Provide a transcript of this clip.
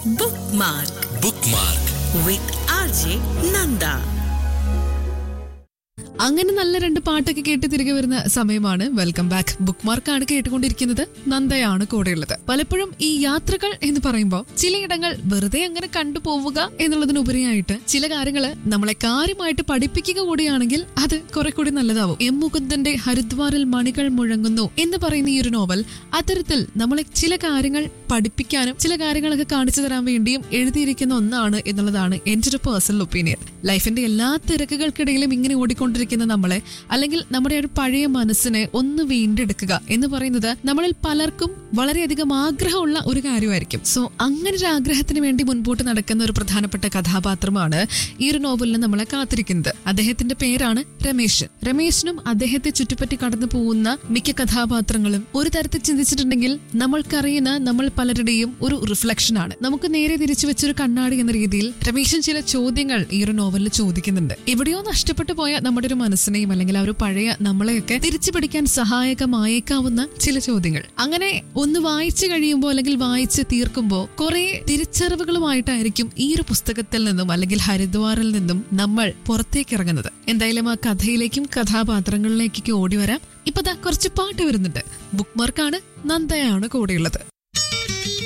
Bookmark bookmark with RJ Nanda. അങ്ങനെ നല്ല രണ്ട് പാട്ടൊക്കെ കേട്ട് തിരികെ വരുന്ന സമയമാണ് വെൽക്കം ബാക്ക് ബുക്ക് മാർക്കാണ് കേട്ടുകൊണ്ടിരിക്കുന്നത് നന്ദയാണ് കൂടെയുള്ളത് പലപ്പോഴും ഈ യാത്രകൾ എന്ന് പറയുമ്പോൾ ചിലയിടങ്ങൾ വെറുതെ അങ്ങനെ കണ്ടുപോവുക എന്നുള്ളതിനുപരിയായിട്ട് ചില കാര്യങ്ങള് നമ്മളെ കാര്യമായിട്ട് പഠിപ്പിക്കുക കൂടിയാണെങ്കിൽ അത് കുറെ കൂടി നല്ലതാവും എം മുകുന്ദന്റെ ഹരിദ്വാറിൽ മണികൾ മുഴങ്ങുന്നു എന്ന് പറയുന്ന ഈ ഒരു നോവൽ അത്തരത്തിൽ നമ്മളെ ചില കാര്യങ്ങൾ പഠിപ്പിക്കാനും ചില കാര്യങ്ങളൊക്കെ കാണിച്ചു തരാൻ വേണ്ടിയും എഴുതിയിരിക്കുന്ന ഒന്നാണ് എന്നുള്ളതാണ് എന്റെ ഒരു പേഴ്സണൽ ഒപ്പീനിയൻ ലൈഫിന്റെ എല്ലാ തിരക്കുകൾക്കിടയിലും ഇങ്ങനെ ഓടിക്കൊണ്ടിരിക്കുന്ന നമ്മളെ അല്ലെങ്കിൽ നമ്മുടെ ഒരു പഴയ മനസ്സിനെ ഒന്ന് വീണ്ടെടുക്കുക എന്ന് പറയുന്നത് നമ്മളിൽ പലർക്കും വളരെയധികം ആഗ്രഹമുള്ള ഒരു കാര്യമായിരിക്കും സോ അങ്ങനെ ഒരു ആഗ്രഹത്തിന് വേണ്ടി മുൻപോട്ട് നടക്കുന്ന ഒരു പ്രധാനപ്പെട്ട കഥാപാത്രമാണ് ഈ ഒരു നോവലിൽ നമ്മളെ കാത്തിരിക്കുന്നത് അദ്ദേഹത്തിന്റെ പേരാണ് രമേശൻ രമേശനും അദ്ദേഹത്തെ ചുറ്റിപ്പറ്റി കടന്നു പോകുന്ന മിക്ക കഥാപാത്രങ്ങളും ഒരു തരത്തിൽ ചിന്തിച്ചിട്ടുണ്ടെങ്കിൽ നമ്മൾക്കറിയുന്ന നമ്മൾ പലരുടെയും ഒരു റിഫ്ലക്ഷൻ ആണ് നമുക്ക് നേരെ തിരിച്ചു വെച്ചൊരു കണ്ണാടി എന്ന രീതിയിൽ രമേശൻ ചില ചോദ്യങ്ങൾ ഈ ഒരു നോവലിൽ ചോദിക്കുന്നുണ്ട് എവിടെയോ നഷ്ടപ്പെട്ടു പോയ നമ്മുടെ ഒരു മനസ്സിനെയും അല്ലെങ്കിൽ ആ ഒരു പഴയ നമ്മളെയൊക്കെ തിരിച്ചു പിടിക്കാൻ സഹായകമായേക്കാവുന്ന ചില ചോദ്യങ്ങൾ അങ്ങനെ ഒന്ന് വായിച്ചു കഴിയുമ്പോൾ അല്ലെങ്കിൽ വായിച്ച് തീർക്കുമ്പോൾ കുറെ തിരിച്ചറിവുകളുമായിട്ടായിരിക്കും ഈ ഒരു പുസ്തകത്തിൽ നിന്നും അല്ലെങ്കിൽ ഹരിദ്വാറിൽ നിന്നും നമ്മൾ പുറത്തേക്ക് ഇറങ്ങുന്നത് എന്തായാലും ആ കഥയിലേക്കും കഥാപാത്രങ്ങളിലേക്കൊക്കെ ഓടി വരാം ഇപ്പൊ ദാ കുറച്ച് പാട്ട് വരുന്നുണ്ട് ബുക്ക് മാർക്കാണ് നന്ദയാണ് കൂടെയുള്ളത്